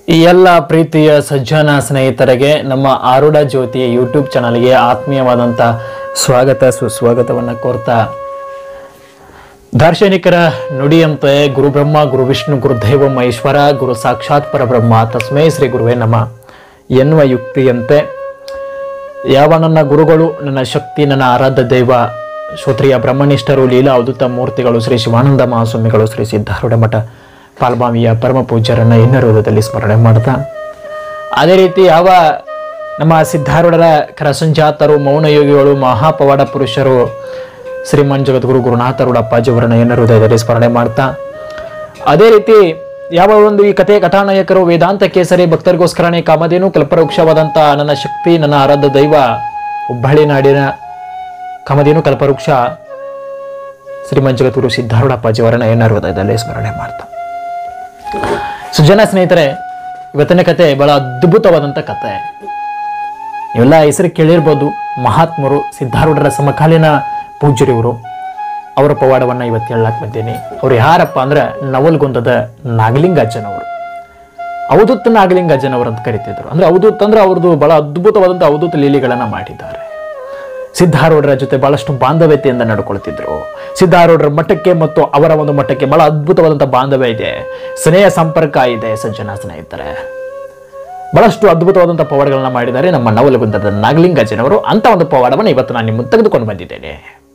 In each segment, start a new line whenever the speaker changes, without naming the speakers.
ಈ ಎಲ್ಲ ಪ್ರೀತಿಯ ಸಜ್ಜನ ಸ್ನೇಹಿತರಿಗೆ ನಮ್ಮ ಆರುಡ ಜ್ಯೋತಿ ಯೂಟ್ಯೂಬ್ ಚಾನಲ್ಗೆ ಆತ್ಮೀಯವಾದಂಥ ಸ್ವಾಗತ ಸುಸ್ವಾಗತವನ್ನು ಕೋರ್ತಾ ದಾರ್ಶನಿಕರ ನುಡಿಯಂತೆ ಗುರು ಬ್ರಹ್ಮ ಗುರು ವಿಷ್ಣು ಗುರುದೇವ ಮಹೇಶ್ವರ ಗುರು ಸಾಕ್ಷಾತ್ ಪರಬ್ರಹ್ಮ ತಸ್ಮೈ ಶ್ರೀ ಗುರುವೇ ನಮ ಎನ್ನುವ ಯುಕ್ತಿಯಂತೆ ಯಾವ ನನ್ನ ಗುರುಗಳು ನನ್ನ ಶಕ್ತಿ ನನ್ನ ಆರಾಧ್ಯ ದೈವ ಶ್ರೋತ್ರಿಯ ಬ್ರಹ್ಮನಿಷ್ಠರು ಲೀಲಾ ಅವಧೂತ ಮೂರ್ತಿಗಳು ಶ್ರೀ ಶಿವಾನಂದ ಮಹಾಸ್ವಾಮಿಗಳು ಶ್ರೀ ಸಿದ್ಧಾರೂಢ ಮಠ ಪಾಲ್ಬಾಮಿಯ ಪರಮ ಪೂಜ್ಯರನ್ನ ಇನ್ನರುವುದದಲ್ಲಿ ಸ್ಮರಣೆ ಮಾಡ್ತಾ ಅದೇ ರೀತಿ ಯಾವ ನಮ್ಮ ಸಿದ್ಧಾರೂಢರ ಕರಸಂಜಾತರು ಮೌನಯೋಗಿಗಳು ಮಹಾಪವಾಡ ಪುರುಷರು ಶ್ರೀಮನ್ ಜಗದ್ಗುರು ಗುರುನಾಥರುಡ ಅಪ್ಪಾಜಿಯವರನ್ನ ಎನ್ನ ಹೃದಯದಲ್ಲಿ ಸ್ಮರಣೆ ಮಾಡ್ತಾ ಅದೇ ರೀತಿ ಯಾವ ಒಂದು ಈ ಕಥೆ ಕಥಾನಾಯಕರು ವೇದಾಂತ ಕೇಸರಿ ಭಕ್ತರಿಗೋಸ್ಕರನೇ ಕಾಮಧೇನು ಕಲ್ಪವೃಕ್ಷವಾದಂಥ ನನ್ನ ಶಕ್ತಿ ನನ್ನ ಆರಾಧ್ಯ ದೈವ ಹುಬ್ಬಳ್ಳಿ ನಾಡಿನ ಕಾಮಧೇನು ಕಲ್ಪವೃಕ್ಷ ಶ್ರೀಮನ್ ಜಗದ್ಗುರು ಸಿದ್ಧಾರೂಢ ಅಪ್ಪಾಜಿಯವರನ್ನ ಎನ್ನ ಹೃದಯದಲ್ಲಿ ಸ್ಮರಣೆ ಮಾಡ್ತಾ ಸುಜನ ಸ್ನೇಹಿತರೆ ಇವತ್ತಿನ ಕತೆ ಬಹಳ ಅದ್ಭುತವಾದಂಥ ಕತೆ ಇವೆಲ್ಲ ಹೆಸರು ಕೇಳಿರ್ಬೋದು ಮಹಾತ್ಮರು ಸಿದ್ಧಾರೂಢರ ಸಮಕಾಲೀನ ಪೂಜ್ಯರು ಇವರು ಅವರ ಪವಾಡವನ್ನು ಇವತ್ತು ಹೇಳಕ್ ಬಂದೀನಿ ಅವ್ರು ಯಾರಪ್ಪ ಅಂದ್ರೆ ನವಲ್ಗುಂದದ ನಾಗಲಿಂಗಾಜನವರು ಅವಧೂತ್ ನಾಗಲಿಂಗಾಜನವರು ಅಂತ ಕರಿತಿದ್ರು ಅಂದ್ರೆ ಅವಧೂತ್ ಅಂದ್ರೆ ಅವ್ರದ್ದು ಬಹಳ ಅದ್ಭುತವಾದಂಥ ಅವಧೂತ ಲೀಲೆಗಳನ್ನ ಮಾಡಿದ್ದಾರೆ ಸಿದ್ಧಾರೂಢರ ಜೊತೆ ಬಹಳಷ್ಟು ಬಾಂಧವ್ಯತೆಯಿಂದ ನಡ್ಕೊಳ್ತಿದ್ರು ಸಿದ್ಧಾರೂಢರ ಮಠಕ್ಕೆ ಮತ್ತು ಅವರ ಒಂದು ಮಠಕ್ಕೆ ಬಹಳ ಅದ್ಭುತವಾದಂಥ ಬಾಂಧವ್ಯ ಇದೆ ಸ್ನೇಹ ಸಂಪರ್ಕ ಇದೆ ಸಜ್ಜನ ಸ್ನೇಹಿತರೆ ಬಹಳಷ್ಟು ಅದ್ಭುತವಾದಂಥ ಪವಾಡಗಳನ್ನ ಮಾಡಿದ್ದಾರೆ ನಮ್ಮ ನವಲಗುಂದದ ನಾಗಲಿಂಗಾಜನವರು ಅಂತ ಒಂದು ಪವಾಡವನ್ನು ಇವತ್ತು ನಾನು ನಿಮ್ಮ ಮುಂದೆ ತೆಗೆದುಕೊಂಡು ಬಂದಿದ್ದೇನೆ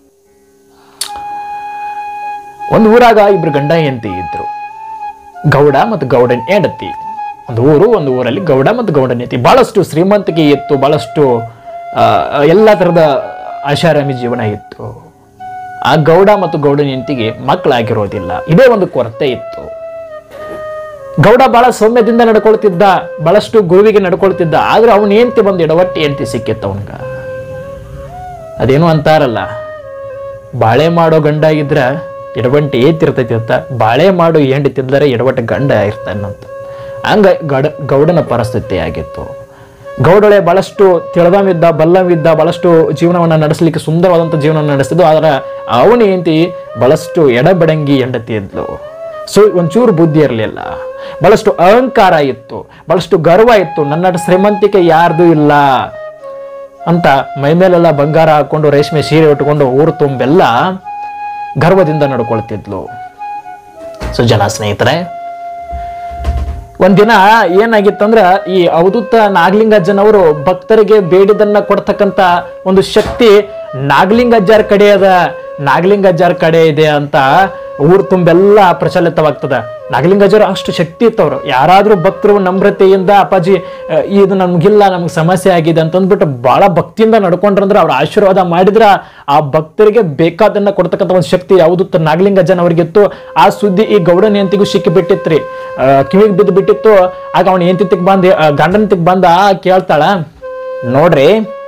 ಒಂದು ಊರಾಗ ಇಬ್ರು ಗಂಡ ಹೆಂಡತಿ ಇದ್ರು ಗೌಡ ಮತ್ತು ಗೌಡನ್ ಹೆಂಡತಿ ಒಂದು ಊರು ಒಂದು ಊರಲ್ಲಿ ಗೌಡ ಮತ್ತು ಗೌಡನ್ ಹೆಂಡತಿ ಬಹಳಷ್ಟು ಶ್ರೀಮಂತಿಕೆ ಇತ್ತು ಬಹಳಷ್ಟು ಆ, ಎಲ್ಲ ಥರದ ಆಶಾರಾಮಿ ಜೀವನ ಇತ್ತು ಆ ಗೌಡ ಮತ್ತು ಗೌಡನ ಹೆಂಡತಿಗೆ ಮಕ್ಕಳಾಗಿರೋದಿಲ್ಲ ಇದೇ ಒಂದು ಕೊರತೆ ಇತ್ತು ಗೌಡ ಬಹಳ ಸೌಮ್ಯದಿಂದ ನಡ್ಕೊಳ್ತಿದ್ದ ಬಹಳಷ್ಟು ಗುರುವಿಗೆ ನಡ್ಕೊಳ್ತಿದ್ದ ಆದ್ರೆ ಅವನ ಹೆಂಡತಿ ಬಂದು ಎಡವಟ್ಟಿ ಹೆಂಡತಿ ಸಿಕ್ಕಿತ್ತು ಅವನ್ಗ ಅದೇನು ಅಂತಾರಲ್ಲ ಬಾಳೆ ಮಾಡೋ ಗಂಡ ಇದ್ರ ಎಡವಂಟಿ ಏತಿರ್ತೈತಿ ಅಂತ ಬಾಳೆ ಮಾಡೋ ಹೆಂಡತಿದ್ದರೆ ಎಡವಟ್ಟ ಗಂಡ ಇರ್ತಾನಂತ ಹಂಗ ಗಡ ಗೌಡನ ಪರಿಸ್ಥಿತಿ ಆಗಿತ್ತು ಗೌಡಳೆ ಬಹಳಷ್ಟು ತಿಳದವಿದ್ದ ಬಲ್ಲವಿದ್ದ ಬಹಳಷ್ಟು ಜೀವನವನ್ನು ನಡೆಸಲಿಕ್ಕೆ ಸುಂದರವಾದಂಥ ಜೀವನ ನಡೆಸ್ತಿದ್ದು ಆದ್ರೆ ಅವನ ಹೆಂಡತಿ ಬಹಳಷ್ಟು ಎಡಬಡಂಗಿ ಹೆಂಡತಿ ಇದ್ಲು ಸೊ ಒಂಚೂರು ಬುದ್ಧಿ ಇರಲಿಲ್ಲ ಬಹಳಷ್ಟು ಅಹಂಕಾರ ಇತ್ತು ಬಹಳಷ್ಟು ಗರ್ವ ಇತ್ತು ನನ್ನ ಶ್ರೀಮಂತಿಕೆ ಯಾರ್ದು ಇಲ್ಲ ಅಂತ ಮೈಮೇಲೆಲ್ಲ ಬಂಗಾರ ಹಾಕೊಂಡು ರೇಷ್ಮೆ ಸೀರೆ ಉಟ್ಕೊಂಡು ಊರು ತುಂಬೆಲ್ಲ ಗರ್ವದಿಂದ ನಡ್ಕೊಳ್ತಿದ್ಲು ಸೊ ಜನ ಸ್ನೇಹಿತರೆ ಒಂದಿನ ಏನಾಗಿತ್ತಂದ್ರ ಈ ಅವಧೂತ ನಾಗಲಿಂಗಜ್ಜನವರು ಭಕ್ತರಿಗೆ ಬೇಡಿದನ್ನ ಕೊಡ್ತಕ್ಕಂತ ಒಂದು ಶಕ್ತಿ ನಾಗಲಿಂಗಜ್ಜಾರ್ ಕಡೆ ಅದ ನಾಗಲಿಂಗಜ್ಜಾರ್ ಕಡೆ ಇದೆ ಅಂತ ಊರು ತುಂಬೆಲ್ಲ ಪ್ರಚಲಿತವಾಗ್ತದ ನಾಗಲಿಂಗಜ್ಜರು ಅಷ್ಟು ಶಕ್ತಿ ಇತ್ತವ್ರು ಯಾರಾದ್ರೂ ಭಕ್ತರು ನಮ್ರತೆಯಿಂದ ಅಪ್ಪಾಜಿ ಅ, ಇದು ನಮ್ಗಿಲ್ಲ ನಮ್ಗೆ ಸಮಸ್ಯೆ ಆಗಿದೆ ಅಂತಂದ್ಬಿಟ್ಟು ಬಹಳ ಭಕ್ತಿಯಿಂದ ನಡ್ಕೊಂಡ್ರಂದ್ರೆ ಅವ್ರ ಆಶೀರ್ವಾದ ಮಾಡಿದ್ರ ಆ ಭಕ್ತರಿಗೆ ಬೇಕಾದನ್ನ ಕೊಡ್ತಕ್ಕಂಥ ಒಂದು ಶಕ್ತಿ ಯಾವುದು ನಾಗಲಿಂಗಜ್ಜನ ಅವ್ರಿಗಿತ್ತು ಆ ಸುದ್ದಿ ಈ ಗೌಡನ ಹೆಂತಿಗೂ ಸಿಕ್ಕಿ ಬಿಟ್ಟಿತ್ರಿ ಕಿವಿಗೆ ಬಿದ್ದು ಬಿಟ್ಟಿತ್ತು ಆಗ ಅವನ ಹೆಂತಿಗ್ ಬಂದು ಗಂಡನತಿಗ್ ಬಂದ ಕೇಳ್ತಾಳ ನೋಡ್ರಿ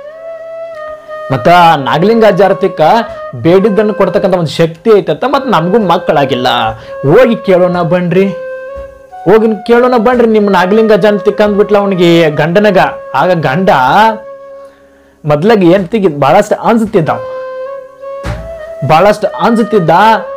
ಮತ್ತ ನಾಗಲಿಂಗಾಚಾರತಿಕ ಬೇಡಿದ್ದನ್ನು ಕೊಡ್ತಕ್ಕಂಥ ಒಂದು ಶಕ್ತಿ ಐತತ್ತ ಮತ್ತು ನಮಗೂ ಮಕ್ಕಳಾಗಿಲ್ಲ ಹೋಗಿ ಕೇಳೋಣ ಬನ್ರಿ ಹೋಗಿ ಕೇಳೋಣ ಬನ್ರಿ ನಿಮ್ಮ ನಾಗಲಿಂಗ ಜನತಿಕ್ ಅಂದ್ಬಿಟ್ಲ ಅವನಿಗೆ ಗಂಡನಗ ಆಗ ಗಂಡ ಮೊದ್ಲಾಗ ಹೆಂಡ್ತಿಗೆ ಬಹಳಷ್ಟು ಅನ್ಸುತ್ತಿದ್ದ ಅವ. ಬಹಳಷ್ಟು ಅನ್ಸುತ್ತಿದ್ದ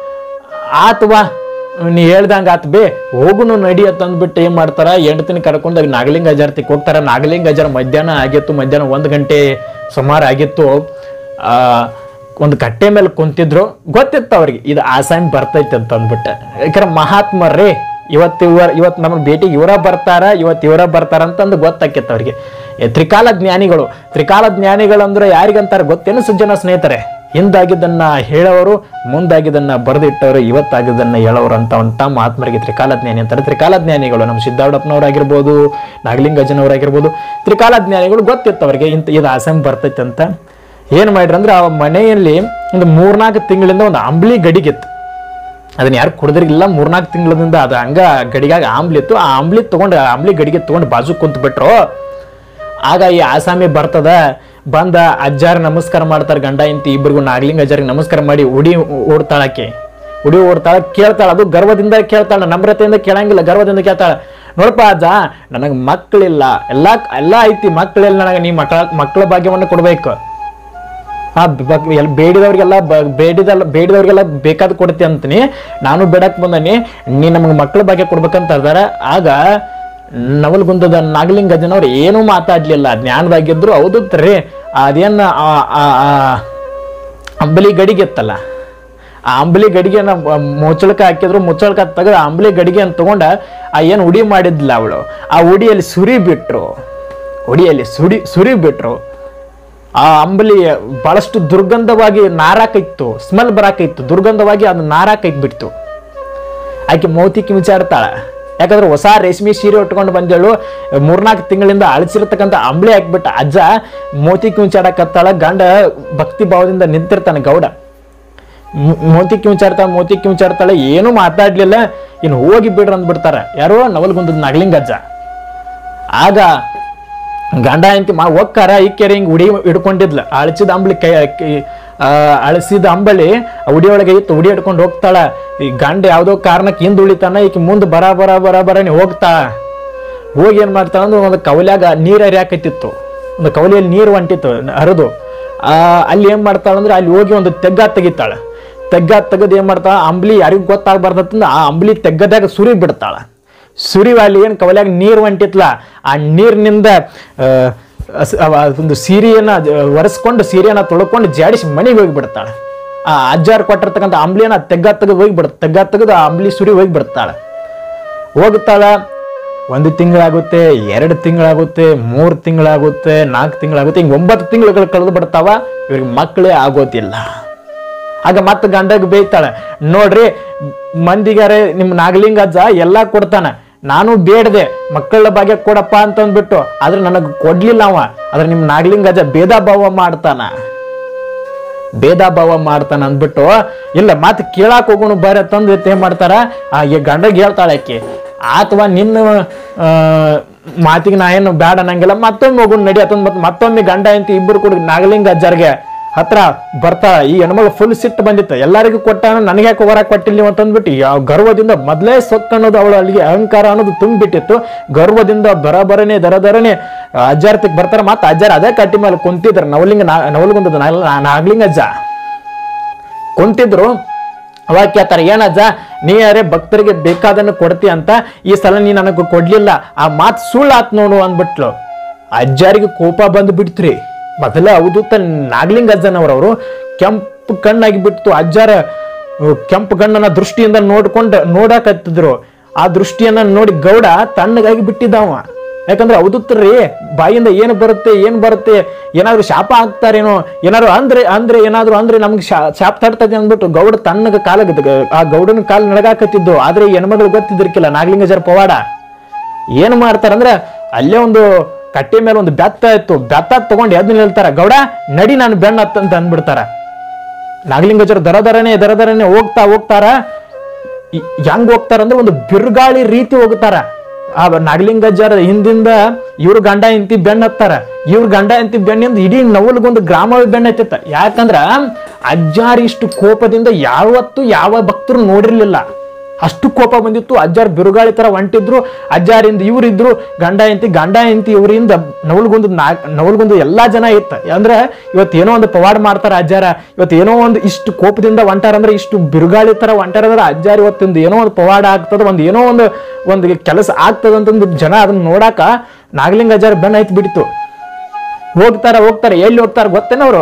ಆತ್ವಾ ನೀ ಹೇಳ್ದಂಗ ಆತ್ ಬೇ ಹೋಗುನು ನಡಿ ಅಂತ ಅಂದ್ಬಿಟ್ಟು ಏನ್ ಮಾಡ್ತಾರ ಹೆಂಡತಿನ ಕರ್ಕೊಂಡು ನಾಗಲಿಂಗ ಅಜಾರ್ತಿಗೆ ಹೋಗ್ತಾರ ನಾಗಲಿಂಗ ಅಜಾರ್ ಮಧ್ಯಾಹ್ನ ಆಗಿತ್ತು ಮಧ್ಯಾಹ್ನ ಒಂದು ಗಂಟೆ ಸುಮಾರು ಆಗಿತ್ತು ಆ ಒಂದು ಕಟ್ಟೆ ಮೇಲೆ ಕುಂತಿದ್ರು ಗೊತ್ತಿತ್ತು ಅವ್ರಿಗೆ ಇದು ಆಸಾಮಿ ಬರ್ತೈತೆ ಅಂತ ಅಂದ್ಬಿಟ್ಟು ಯಾಕಂದ್ರೆ ಮಹಾತ್ಮರೇ ಇವತ್ತು ಇವ ಇವತ್ತು ನಮ್ಮ ಭೇಟಿಗೆ ಇವರ ಬರ್ತಾರ ಇವತ್ತು ಇವರ ಬರ್ತಾರ ಅಂತಂದು ಗೊತ್ತಾಕಿತ್ತು ಅವ್ರಿಗೆ ಏ, ತ್ರಿಕಾಲ ಜ್ಞಾನಿಗಳು ತ್ರಿಕಾಲ ಜ್ಞಾನಿಗಳು ಅಂದ್ರೆ ಯಾರಿಗಂತಾರೆ ಗೊತ್ತೇನು ಸುಜ್ಜನ ಸ್ನೇಹಿತರೆ ಹಿಂದಾಗಿದ್ದನ್ನ ಹೇಳೋರು ಮುಂದಾಗಿದ್ದನ್ನ ಬರೆದಿಟ್ಟವರು ಇವತ್ತಾಗಿದ್ದನ್ನ ಹೇಳೋರು ಅಂತ ಅಂತ ಮಹಾತ್ಮರಿಗೆ ತ್ರಿಕಾಲ ಜ್ಞಾನಿ ಅಂತಾರೆ ತ್ರಿಕಾಲ ಜ್ಞಾನಿಗಳು ನಮ್ಮ ಸಿದ್ಧಾರೂಢಪ್ಪನವರಾಗಿರ್ಬೋದು ನಾಗಲಿಂಗಜ್ಜನವರಾಗಿರ್ಬೋದು ತ್ರಿಕಾಲ ಜ್ಞಾನಿಗಳು ಗೊತ್ತಿತ್ತು ಅವ್ರಿಗೆ ಇಂಥ ಇದು ಆಸಮ್ ಬರ್ತೈತೆ ಅಂತ ಏನು ಮಾಡ್ರಿ ಅಂದ್ರೆ ಆ ಮನೆಯಲ್ಲಿ ಒಂದು ಮೂರ್ನಾಲ್ಕು ತಿಂಗಳಿಂದ ಒಂದು ಅಂಬ್ಲಿ ಗಡಿಗಿತ್ತು ಅದನ್ನ ಯಾರು ಕುಡಿದ್ರಿಗಿಲ್ಲ ಮೂರ್ನಾಲ್ಕು ತಿಂಗಳಿಂದ ಅದು ಹಂಗ ಗಡಿಗಾಗ ಆಂಬ್ಲಿ ಇತ್ತು ಆ ಆಂಬ್ಲಿ ತಗೊಂಡು ಆ ಆಂಬ್ಲಿ ಗಡಿಗೆ ತಗೊಂಡು ಬಾಜು ಕುಂತ್ ಬಿಟ್ರು ಆಗ ಈ ಆಸಾಮಿ ಬರ್ತದ ಬಂದ ಅಜ್ಜಾರ ನಮಸ್ಕಾರ ಮಾಡ್ತಾರೆ ಗಂಡ ಇಂತಿ ಇಬ್ಬರಿಗೂ ನಾಗಲಿಂಗ ಅಜ್ಜಾರಿಗೆ ನಮಸ್ಕಾರ ಮಾಡಿ ಉಡಿ ಓಡ್ತಾಳಕ್ಕೆ ಉಡಿ ಓಡ್ತಾಳ ಕೇಳ್ತಾಳ ಅದು ಗರ್ವದಿಂದ ಕೇಳ್ತಾಳ ನಮ್ರತೆಯಿಂದ ಕೇಳಂಗಿಲ್ಲ ಗರ್ವದಿಂದ ಕೇಳ್ತಾಳ ನೋಡಪ್ಪ ಅಜ್ಜ ನನಗೆ ಮಕ್ಕಳಿಲ್ಲ ಎಲ್ಲ ಎಲ್ಲ ಐತಿ ಮಕ್ಕಳಿಲ್ಲ ನನಗೆ ನೀ ಮಕ್ಕಳ ಮಕ್ಕಳ ಭಾಗ್ಯವನ್ನು ಕೊಡ್ಬೇಕು ಆ ಬ- ಎಲ್- ಬೇಡಿದವ್ರಿಗೆಲ್ಲ ಬ- ಬೇಡಿದಲ್ಲ ಬೇಡಿದವ್ರಿಗೆಲ್ಲ ಬೇಕಾದ್ ಕೊಡ್ತಿ ಅಂತೀನಿ ನಾನು ಬೇಡಕ್ ಬಂದನಿ ನೀ ನಮಗೆ ಮಕ್ಕಳ ಬಗ್ಗೆ ಕೊಡ್ಬೇಕಂತ ಅದಾರ ಆಗ ನವಲ್ಗುಂದದ ನಾಗಲಿಂಗಜ್ಜನವ್ರು ಏನೂ ಮಾತಾಡ್ಲಿಲ್ಲ ಜ್ಞಾನದಾಗಿದ್ರು ಹೌದು ರೀ ಅದೇನ ಆ- ಆ- ಆ ಅಂಬಲಿ ಗಡಿಗೆ ಇತ್ತಲ್ಲ ಆ ಅಂಬಲಿ ಗಡಿಗೆನ ಮುಚ್ಚಳಕ ಹಾಕಿದ್ರು ಮುಚ್ಚಳಕ ತೆಗೆದು ಆ ಅಂಬಲಿ ಗಡಿಗೆ ಅಂತ ತಗೊಂಡ ಆ ಏನು ಉಡಿ ಮಾಡಿದ್ಲ ಅವಳು ಆ ಉಡಿಯಲ್ಲಿ ಸುರಿ ಬಿಟ್ರು ಉಡಿಯಲ್ಲಿ ಸುಡಿ ಸುರಿ ಬಿಟ್ರು ಆ ಅಂಬಲಿ ಬಹಳಷ್ಟು ದುರ್ಗಂಧವಾಗಿ ನಾರಾಕೈತ್ತು ಸ್ಮೆಲ್ ಬರಾಕೈತ್ತು ದುರ್ಗಂಧವಾಗಿ ಅದು ನಾರಾಕೈತ್ ಬಿಡ್ತು ಆಕೆ ಮೌತಿ ಕಿಮಿಚಾಡ್ತಾಳ ಯಾಕಂದ್ರೆ ಹೊಸ ರೇಷ್ಮೆ ಸೀರೆ ಉಟ್ಕೊಂಡು ಬಂದೇಳು ಮೂರ್ನಾಲ್ಕು ತಿಂಗಳಿಂದ ಅಳಿಸಿರ್ತಕ್ಕಂಥ ಅಂಬ್ಳಿ ಹಾಕ್ಬಿಟ್ಟ ಅಜ್ಜ ಮೋತಿ ಕಿಮಿಚಾಡಕತ್ತಾಳ ಗಂಡ ಭಕ್ತಿ ಭಾವದಿಂದ ನಿಂತಿರ್ತಾನೆ ಗೌಡ ಮು- ಮೋತಿ ಕಿಮಿಚಾಡ್ತಾಳ ಮೋತಿ ಕಿಮಿಚಾಡ್ತಾಳೆ ಏನೂ ಮಾತಾಡ್ಲಿಲ್ಲ ಇನ್ನು ಹೋಗಿ ಬಿಡ್ರಿ ಅಂದ್ಬಿಡ್ತಾರ ಯಾರೋ ನವಲ್ಗುಂದದ ನಗಲಿಂಗಜ್ಜ ಆಗ ಗಂಡ ಹೆಂಡತಿ ಮಾ ಒಕ್ಕಾರ ಇಕ್ಕೆರೆ ಹಿಂಗ್ ಉಡಿ ಹಿಡ್ಕೊಂಡಿದ್ಲ ಅಳಚಿದ ಅಂಬಳಿ ಕೈ ಕೈ- ಆ, ಅಳಸಿದ ಅಂಬಳಿ ಆ ಉಡಿ ಒಳಗೆ ಇತ್ತು ಉಡಿ ಹಿಡ್ಕೊಂಡು ಹೋಗ್ತಾಳ ಈ ಗಂಡ ಯಾವ್ದೋ ಕಾರಣಕ್ಕೆ ಹಿಂದ್ ಉಳಿತಾನ ಈಕಿ ಮುಂದೆ ಬರ ಬರ ಬರ ಬರನಿ ಹೋಗ್ತಾ ಹೋಗಿ ಏನ್ ಮಾಡ್ತಾಳ ಅಂದ್ರೆ ಒಂದು ಕವಲ್ಯಾಗ ನೀರ್ ಹರಿಯಾಕತ್ತಿತ್ತು ಒಂದು ಕವಲಿಯಲ್ಲಿ ನೀರು ಹೊಂಟಿತ್ತು ಹರಿದು ಆ ಅಲ್ಲಿ ಏನ್ ಮಾಡ್ತಾಳ ಅಂದ್ರೆ ಅಲ್ಲಿ ಹೋಗಿ ಒಂದು ತೆಗ್ಗ ತೆಗಿತಾಳ ತೆಗ್ಗ ತೆಗೆದು ಏನ್ ಮಾಡ್ತಾಳ ಅಂಬ್ಲಿ ಯಾರಿಗೂ ಗೊತ್ತಾಗ್ಬಾರ್ದಂತಂದ ಆ ಅಂಬ್ಲಿ ತೆಗ್ಗದಾಗ ಸುರಿ ಬಿಡ್ತಾಳ ಸುರಿ ಅಲ್ಲಿ ಏನು ಕವಲ್ಯಾಗ ನೀರು ಹೊಂಟಿತ್ಲ ಆ ನೀರಿನಿಂದ ಒಂದು ಸೀರೆಯನ್ನ ಆ, ಒರೆಸ್ಕೊಂಡು ಸೀರೆಯನ್ನ ತೊಳ್ಕೊಂಡು ಜಾಡಿಸಿ ಮನೆಗೆ ಹೋಗಿ ಬಿಡ್ತಾಳೆ ಆ ಅಜ್ಜಾರ್ ಕೊಟ್ಟಿರ್ತಕ್ಕಂಥ ಅಂಬ್ಲಿಯನ್ನ ತೆಗ್ಗ ತೆಗೆದು ಹೋಗಿ ಬಿಡ ತೆಗ್ಗ ತೆಗೆದು ಆ ಅಂಬ್ಲಿ ಸುರಿ ಹೋಗಿ ಬಿಡ್ತಾಳೆ ಹೋಗ್ತಾಳ ಒಂದು ತಿಂಗಳಾಗುತ್ತೆ ಎರಡು ತಿಂಗಳಾಗುತ್ತೆ ಮೂರು ತಿಂಗಳಾಗುತ್ತೆ ನಾಲ್ಕು ತಿಂಗಳಾಗುತ್ತೆ ಹಿಂಗೆ ಒಂಬತ್ತು ತಿಂಗಳುಗಳು ಕಳೆದು ಬಿಡ್ತಾವ ಇವ್ರಿಗೆ ಮಕ್ಕಳೇ ಆಗೋದಿಲ್ಲ ಆಗ ಮತ್ತೆ ಗಂಡಗ್ ಬೇಯ್ತಾಳೆ ನೋಡ್ರಿ ಮಂದಿಗಾರೆ ನಿಮ್ಮ ನಾಗಲಿಂಗಜ್ಜ ಎಲ್ಲಾ ಕೊಡ್ತಾನ ನಾನು ಬೇಡದೆ ಮಕ್ಕಳ ಬಗ್ಗೆ ಕೊಡಪ್ಪ ಅಂತಂದ್ಬಿಟ್ಟು ಆದ್ರೆ ನನಗೆ ಕೊಡ್ಲಿಲ್ಲ ಅವ ಆದ್ರೆ ನಿಮ್ಮ ನಾಗಲಿಂಗಜ್ಜ ಭೇದ ಭಾವ ಮಾಡ್ತಾನ ಭೇದ ಭಾವ ಮಾಡ್ತಾನ ಅಂದ್ಬಿಟ್ಟು ಇಲ್ಲ ಮತ್ತೆ ಕೇಳಾಕ್ ಹೋಗೋಣ ಬರ ತಂದು ಏನ್ ಮಾಡ್ತಾರ ಆ ಈ ಗಂಡಗ್ ಹೇಳ್ತಾಳೆ ಆಕಿ ಅಥವಾ ನಿನ್ನ ಆ, ಮಾತಿಗೆ ನಾ ಏನು ಬ್ಯಾಡ ಅನ್ನಂಗಿಲ್ಲ ಮತ್ತೊಮ್ಮೆ ಹೋಗೋಣ ನಡಿ ಅಥವಾ ಮತ್ತೆ ಮತ್ತೊಮ್ಮೆ ಗಂಡ ಅಂತ ಇಬ್ಬರು ಕೂಡ ನಾಗಲಿಂಗ ಅಜ್ಜಾರ್ಗೆ ಹತ್ರ ಬರ್ತಾ ಈ ಹೆಣ್ಮಗಳು ಫುಲ್ ಸಿಟ್ಟು ಬಂದಿತ್ತು ಎಲ್ಲರಿಗೂ ಕೊಟ್ಟಾನ ನನಗೆ ಯಾಕೆ ಹೊರ ಕೊಟ್ಟಿಲ್ಲ ಅಂತಂದ್ಬಿಟ್ಟು ಯಾವ ಗರ್ವದಿಂದ ಮೊದಲೇ ಸೊಕ್ಕ ಅನ್ನೋದು ಅವಳು ಅಲ್ಲಿಗೆ ಅಹಂಕಾರ ಅನ್ನೋದು ತುಂಬಿಟ್ಟಿತ್ತು ಗರ್ವದಿಂದ ಬರಬರನೆ ದರ ದರನೆ ಅಜ್ಜಾರ್ತಿಗೆ ಬರ್ತಾರೆ ಮತ್ತೆ ಅಜ್ಜಾರ್ ಅದೇ ಕಟ್ಟಿ ಮೇಲೆ ಕುಂತಿದ್ರು ನವಲಿಂಗ ನಾ ನವಲಗುಂದದ ನಾಗ- ನಾಗಲಿಂಗ ಅಜ್ಜ ಕುಂತಿದ್ರು ಅವಾಗ ಕೇಳ್ತಾರೆ ಏನಜ್ಜ ನೀ ಯಾರೇ ಭಕ್ತರಿಗೆ ಬೇಕಾದನ್ನು ಕೊಡ್ತಿ ಅಂತ ಈ ಸಲ ನೀ ನನಗೆ ಕೊಡ್ಲಿಲ್ಲ ಆ ಮಾತು ಸುಳ್ಳು ಆತ್ ನೋಡು ಅಂದ್ಬಿಟ್ಲು ಅಜ್ಜಾರಿಗೆ ಕೋಪ ಬಂದು ಬಿಡ್ತ್ರಿ ಮೊದಲ ಅವಧೂತ ನಾಗಲಿಂಗ ಅಜ್ಜನವರವರು ಕೆಂಪು ಕಣ್ಣಾಗಿ ಬಿಟ್ಟು ಅಜ್ಜಾರ ಅಹ್, ಕೆಂಪು ಕಣ್ಣನ ದೃಷ್ಟಿಯಿಂದ ನೋಡ್ಕೊಂಡು ನೋಡಕತ್ತಿದ್ರು ಆ ದೃಷ್ಟಿಯನ್ನ ನೋಡಿ ಗೌಡ ತಣ್ಣಗಾಗಿ ಬಿಟ್ಟಿದ್ದವ ಯಾಕಂದ್ರೆ ಅವಧೂತರ್ರಿ ಬಾಯಿಂದ ಏನು ಬರುತ್ತೆ ಏನು ಬರುತ್ತೆ ಏನಾದ್ರು ಶಾಪ ಹಾಕ್ತಾರೇನೋ ಏನಾದ್ರು ಅಂದ್ರೆ ಅಂದ್ರೆ ಏನಾದ್ರು ಅಂದ್ರೆ ನಮ್ಗೆ ಶಾ ಶಾಪ ತಡ್ತದೆ ಅಂದ್ಬಿಟ್ಟು ಗೌಡ ತಣ್ಣಗ ಕಾಲ ಆ ಗೌಡನ ಕಾಲು ನಡಗಾಕತ್ತಿದ್ದು ಆದ್ರೆ ಈ ಹೆಣ್ಮಗಳು ಗೊತ್ತಿದ್ದಿರ್ಕಿಲ್ಲ ನಾಗಲಿಂಗಜರ ಪವಾಡ ಏನ್ ಮಾಡ್ತಾರಂದ್ರೆ ಅಲ್ಲೇ ಒಂದು ಕಟ್ಟೆ ಮೇಲೆ ಒಂದು ಬೆತ್ತ ಇತ್ತು ಬೆತ್ತ ತಗೊಂಡು ಎದ್ದು ನಿಲ್ತಾರ ಗೌಡ ನಡಿ ನಾನು ಬೆಣ್ಣ ಅಂತ ಅಂದ್ಬಿಡ್ತಾರ ನಾಗಲಿಂಗಜರು ದರ ದರನೆ ದರ ದರನೆ ಹೋಗ್ತಾ ಹೋಗ್ತಾರ ಇ- ಹೆಂಗ್ ಹೋಗ್ತಾರ ಅಂದ್ರೆ ಒಂದು ಬಿರುಗಾಳಿ ರೀತಿ ಹೋಗ್ತಾರ ಆ ನಾಗಲಿಂಗಜ್ಜರ ಹಿಂದಿಂದ ಇವ್ರ ಗಂಡ ಇಂತಿ ಬೆಣ್ಣ ಹತ್ತಾರ ಇವ್ರ ಗಂಡ ಇಂತಿ ಬೆಣ್ಣಿಂದ ಇಡೀ ನವಲ್ಗೊಂದು ಗ್ರಾಮವೇ ಬೆಣ್ಣ ಹತ್ತಿತ್ತ ಯಾಕಂದ್ರ ಅಜ್ಜಾರ್ ಇಷ್ಟು ಕೋಪದಿಂದ ಯಾವತ್ತು ಯಾವ ಭಕ್ತರು ನೋಡಿರ್ಲಿಲ್ಲ ಅಷ್ಟು ಕೋಪ ಬಂದಿತ್ತು ಅಜ್ಜಾರ್ ಬಿರುಗಾಳಿ ತರ ಹೊಂಟಿದ್ರು ಅಜ್ಜಾರಿಂದ ಇವ್ರಿದ್ರು ಗಂಡ ಎಂತಿ ಗಂಡ ಎಂತಿ ಇವರಿಂದ ನವಲ್ಗುಂದ ನಾ ನವಲ್ಗುಂದ ಎಲ್ಲಾ ಜನ ಇತ್ತ ಅಂದ್ರೆ ಇವತ್ತು ಏನೋ ಒಂದು ಪವಾಡ ಮಾಡ್ತಾರ ಅಜ್ಜಾರ ಇವತ್ತು ಏನೋ ಒಂದು ಇಷ್ಟು ಕೋಪದಿಂದ ಹೊಂಟಾರ ಅಂದ್ರೆ ಇಷ್ಟು ಬಿರುಗಾಳಿ ತರ ಹೊಂಟಾರ ಅಂದ್ರೆ ಅಜ್ಜಾರ ಇವತ್ತೊಂದು ಏನೋ ಒಂದು ಪವಾಡ ಆಗ್ತದ ಒಂದು ಏನೋ ಒಂದು ಒಂದು ಕೆಲಸ ಆಗ್ತದ ಅಂತಂದು ಜನ ಅದನ್ನ ನೋಡಾಕ ನಾಗಲಿಂಗ ಅಜ್ಜಾರ ಬೆನ್ನ ಐತ್ ಬಿಡ್ತು ಹೋಗ್ತಾರ ಹೋಗ್ತಾರ ಎಲ್ಲಿ ಹೋಗ್ತಾರ ಗೊತ್ತೇನವ್ರು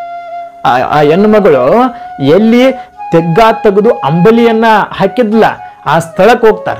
ಆ ಆ ಹೆಣ್ಣು ಮಗಳು ಎಲ್ಲಿ ತೆಗ್ಗ ತೆಗೆದು ಅಂಬಲಿಯನ್ನ ಹಾಕಿದ್ಲ ಆ ಸ್ಥಳಕ್ಕೆ ಹೋಗ್ತಾರ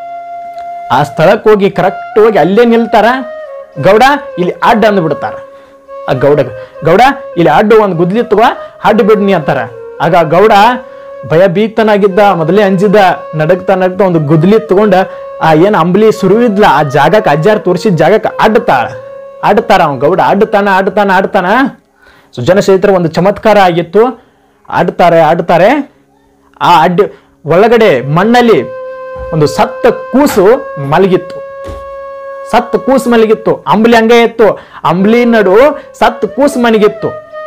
ಆ ಸ್ಥಳಕ್ಕೆ ಹೋಗಿ ಕರೆಕ್ಟ್ ಹೋಗಿ ಅಲ್ಲೇ ನಿಲ್ತಾರ ಗೌಡ ಇಲ್ಲಿ ಅಡ್ಡ ಅಂದ್ಬಿಡ್ತಾರ ಆ ಗೌಡ ಗೌಡ ಇಲ್ಲಿ ಅಡ್ಡು ಒಂದು ಗುದ್ಲಿ ತಗೋ ಅಡ್ಡು ಬಿಡ್ನಿ ಅಂತಾರ ಆಗ ಆ ಗೌಡ ಭಯಭೀತನಾಗಿದ್ದ ಮೊದಲೇ ಅಂಜಿದ ನಡಗ್ತಾ ನಡಗ್ತಾ ಒಂದು ಗುದ್ಲಿ ತಗೊಂಡ ಆ ಏನ್ ಅಂಬಲಿ ಸುರುವಿದ್ಲ ಆ ಜಾಗಕ್ಕೆ ಅಜ್ಜಾರ್ ತೋರಿಸಿದ ಜಾಗಕ್ಕೆ ಅಡ್ತಾಳ ಆಡ್ತಾರ ಅವ್ನು ಗೌಡ ಆಡ್ತಾನ ಆಡ್ತಾನ ಆಡ್ತಾನ ಸುಜನ ಚೈತ್ರ ಒಂದು ಚಮತ್ಕಾರ ಆಗಿತ್ತು ಆಡ್ತಾರೆ ಆಡ್ತಾರೆ ಆ ಅಡ್ಡ ಒಳಗಡೆ ಮಣ್ಣಲ್ಲಿ ಒಂದು ಸತ್ತ ಕೂಸು ಮಲಗಿತ್ತು ಸತ್ತು ಕೂಸು ಮಲಗಿತ್ತು ಅಂಬ್ಲಿ ಹಂಗೆ ಇತ್ತು ಅಂಬ್ಲಿ ನಡು ಸತ್ತು ಕೂಸು ಮನೆಗಿತ್ತು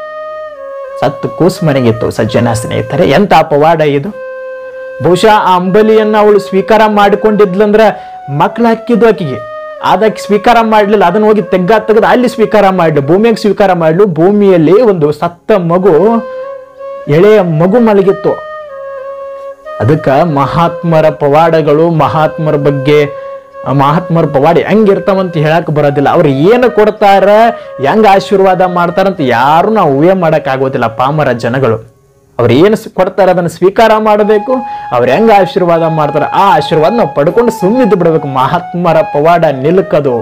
ಸತ್ತು ಕೂಸು ಮನೆಗಿತ್ತು ಸಜ್ಜನ ಸ್ನೇಹಿತರೆ ಎಂತ ಪವಾಡ ಇದು ಬಹುಶಃ ಆ ಅಂಬಲಿಯನ್ನ ಅವಳು ಸ್ವೀಕಾರ ಮಾಡಿಕೊಂಡಿದ್ಲಂದ್ರ ಮಕ್ಳು ಹಾಕಿದ್ದು ಆಕಿಗೆ ಅದಕ್ಕೆ ಸ್ವೀಕಾರ ಮಾಡ್ಲಿಲ್ಲ ಅದನ್ನ ಹೋಗಿ ತೆಗ್ಗ ತೆಗೆದು ಅಲ್ಲಿ ಸ್ವೀಕಾರ ಮಾಡ್ಲು ಭೂಮಿಯಾಗ ಸ್ವೀಕಾರ ಮಾಡ್ಲು ಭೂಮಿಯಲ್ಲಿ ಒಂದು ಸತ್ತ ಮಗು ಎಳೆಯ ಮಗು ಮಲಗಿತ್ತು ಅದಕ್ಕ ಮಹಾತ್ಮರ ಪವಾಡಗಳು ಮಹಾತ್ಮರ ಬಗ್ಗೆ ಆ ಮಹಾತ್ಮರ ಪವಾಡಿ ಹೆಂಗಿರ್ತಾವಂತ ಹೇಳಕ್ ಬರೋದಿಲ್ಲ ಅವ್ರು ಏನು ಕೊಡ್ತಾರ ಹೆಂಗ್ ಆಶೀರ್ವಾದ ಮಾಡ್ತಾರಂತ ಯಾರು ನಾವು ಊಹೆ ಮಾಡಕ್ ಆಗೋದಿಲ್ಲ ಪಾಮರ ಜನಗಳು ಅವ್ರು ಏನು ಸ್- ಕೊಡ್ತಾರೆ ಅದನ್ನು ಸ್ವೀಕಾರ ಮಾಡಬೇಕು ಅವ್ರು ಹೆಂಗ ಆಶೀರ್ವಾದ ಮಾಡ್ತಾರೆ ಆ ಆಶೀರ್ವಾದ ನಾವು ಪಡ್ಕೊಂಡು ಸುಮ್ಮನಿದ್ದು ಬಿಡಬೇಕು ಮಹಾತ್ಮರ ಪವಾಡ ನಿಲುಕದು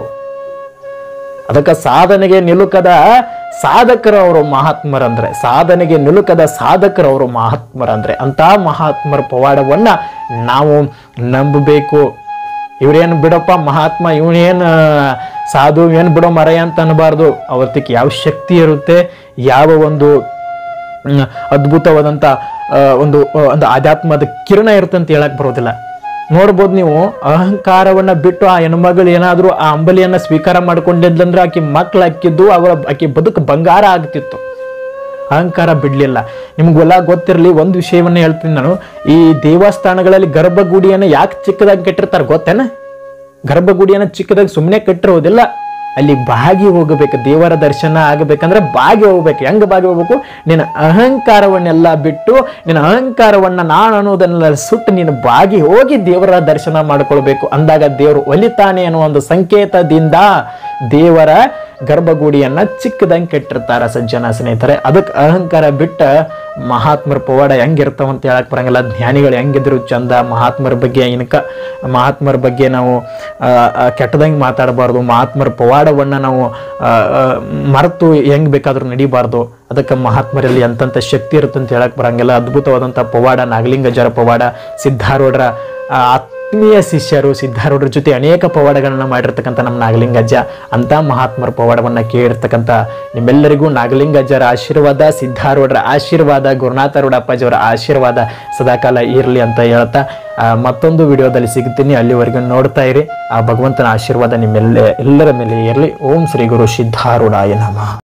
ಅದಕ್ಕೆ ಸಾಧನೆಗೆ ನಿಲುಕದ ಸಾಧಕರು ಅವರು ಮಹಾತ್ಮರಂದ್ರೆ ಸಾಧನೆಗೆ ನಿಲುಕದ ಸಾಧಕರು ಅವರು ಮಹಾತ್ಮರಂದ್ರೆ ಅಂತ ಮಹಾತ್ಮರ ಪವಾಡವನ್ನ ನಾವು ನಂಬಬೇಕು ಇವ್ರೇನು ಬಿಡಪ್ಪ ಮಹಾತ್ಮ ಇವನೇನು ಸಾಧು ಏನು ಬಿಡೋ ಮರೆಯ ಅಂತ ಅನ್ಬಾರ್ದು ಅವತ್ತಿಗೆ ಯಾವ ಶಕ್ತಿ ಇರುತ್ತೆ ಯಾವ ಒಂದು ಹ್ಮ್, ಅದ್ಭುತವಾದಂಥ ಆ, ಒಂದು ಆ, ಒಂದು ಆಧ್ಯಾತ್ಮದ ಕಿರಣ ಇರುತ್ತೆ ಅಂತ ಹೇಳಕ್ ಬರೋದಿಲ್ಲ ನೋಡ್ಬೋದು ನೀವು ಅಹಂಕಾರವನ್ನ ಬಿಟ್ಟು ಆ ಹೆಣ್ಮಗಳು ಏನಾದರೂ ಆ ಅಂಬಲಿಯನ್ನ ಸ್ವೀಕಾರ ಮಾಡ್ಕೊಂಡಿದ್ಲಂದ್ರೆ ಆಕೆ ಮಕ್ಳು ಹಾಕಿದ್ದು ಅವರ ಆಕೆ ಬದುಕು ಬಂಗಾರ ಆಗ್ತಿತ್ತು ಅಹಂಕಾರ ಬಿಡ್ಲಿಲ್ಲ ನಿಮ್ಗೆಲ್ಲ ಗೊತ್ತಿರಲಿ ಒಂದು ವಿಷಯವನ್ನ ಹೇಳ್ತೀನಿ ನಾನು ಈ ದೇವಸ್ಥಾನಗಳಲ್ಲಿ ಗರ್ಭಗುಡಿಯನ್ನ ಯಾಕೆ ಚಿಕ್ಕದಾಗಿ ಕಟ್ಟಿರ್ತಾರೆ ಗೊತ್ತೇನ ಗರ್ಭಗುಡಿಯನ್ನ ಚಿಕ್ಕದಾಗಿ ಸುಮ್ಮನೆ ಕಟ್ಟಿರೋದಿಲ್ಲ ಅಲ್ಲಿ ಬಾಗಿ ಹೋಗಬೇಕು ದೇವರ ದರ್ಶನ ಆಗಬೇಕಂದ್ರೆ ಬಾಗಿ ಹೋಗ್ಬೇಕು ಹೆಂಗ್ ಬಾಗಿ ಹೋಗ್ಬೇಕು ನಿನ್ನ ಅಹಂಕಾರವನ್ನೆಲ್ಲ ಬಿಟ್ಟು ನಿನ್ನ ಅಹಂಕಾರವನ್ನ ನಾನು ಅನ್ನೋದನ್ನೆಲ್ಲ ಸುಟ್ಟು ನೀನು ಬಾಗಿ ಹೋಗಿ ದೇವರ ದರ್ಶನ ಮಾಡ್ಕೊಳ್ಬೇಕು ಅಂದಾಗ ದೇವರು ಒಲಿತಾನೆ ಅನ್ನೋ ಒಂದು ಸಂಕೇತದಿಂದ ದೇವರ ಗರ್ಭಗುಡಿಯನ್ನ ಚಿಕ್ಕದಂಗೆ ಕೆಟ್ಟಿರ್ತಾರ ಸಜ್ಜನ ಸ್ನೇಹಿತರೆ ಅದಕ್ಕೆ ಅಹಂಕಾರ ಬಿಟ್ಟ ಮಹಾತ್ಮರ ಪವಾಡ ಹೆಂಗಿರ್ತಾವಂತ ಹೇಳಕ್ ಬರಂಗಿಲ್ಲ ಜ್ಞಾನಿಗಳು ಹೆಂಗಿದ್ರು ಚಂದ ಮಹಾತ್ಮರ ಬಗ್ಗೆ ಇನ್ಕ ಮಹಾತ್ಮರ ಬಗ್ಗೆ ನಾವು ಆ, ಆ, ಕೆಟ್ಟದಂಗೆ ಮಾತಾಡಬಾರ್ದು ಮಹಾತ್ಮರ ಪವಾಡವನ್ನ ನಾವು ಆ, ಆ, ಮರೆತು ಹೆಂಗ್ ಬೇಕಾದ್ರೂ ನಡಿಬಾರ್ದು ಅದಕ್ಕೆ ಮಹಾತ್ಮರಲ್ಲಿ ಅಂತಂತ ಶಕ್ತಿ ಇರುತ್ತೆ ಅಂತ ಹೇಳಕ್ ಬರಂಗಿಲ್ಲ ಅದ್ಭುತವಾದಂಥ ಪವಾಡ ನಾಗಲಿಂಗಜರ ಪವಾಡ ಸಿದ್ಧಾರೂಢರ ಆ, ಆತ್ಮೀಯ ಶಿಷ್ಯರು ಸಿದ್ಧಾರೂಢರ ಜೊತೆ ಅನೇಕ ಪವಾಡಗಳನ್ನ ಮಾಡಿರ್ತಕ್ಕಂಥ ನಮ್ಮ ನಾಗಲಿಂಗಜ್ಜ ಅಂತ ಮಹಾತ್ಮರ ಪವಾಡವನ್ನ ಕೇಳಿರ್ತಕ್ಕಂಥ ನಿಮ್ಮೆಲ್ಲರಿಗೂ ನಾಗಲಿಂಗಜ್ಜರ ಆಶೀರ್ವಾದ ಸಿದ್ಧಾರೂಢರ ಆಶೀರ್ವಾದ ಗುರುನಾಥರೂಢ ಅಪ್ಪಾಜಿಯವರ ಆಶೀರ್ವಾದ ಸದಾಕಾಲ ಇರಲಿ ಅಂತ ಹೇಳ್ತಾ ಆ, ಮತ್ತೊಂದು ವಿಡಿಯೋದಲ್ಲಿ ಸಿಗ್ತೀನಿ ಅಲ್ಲಿವರೆಗೂ ನೋಡ್ತಾ ಇರಿ ಆ ಭಗವಂತನ ಆಶೀರ್ವಾದ ನಿಮ್ಮೆಲ್ಲ ಎಲ್ಲರ ಮೇಲೆ ಇರಲಿ ಓಂ ಶ್ರೀ ಗುರು ಸಿದ್ಧಾರೂಢಾಯ ನಮಃ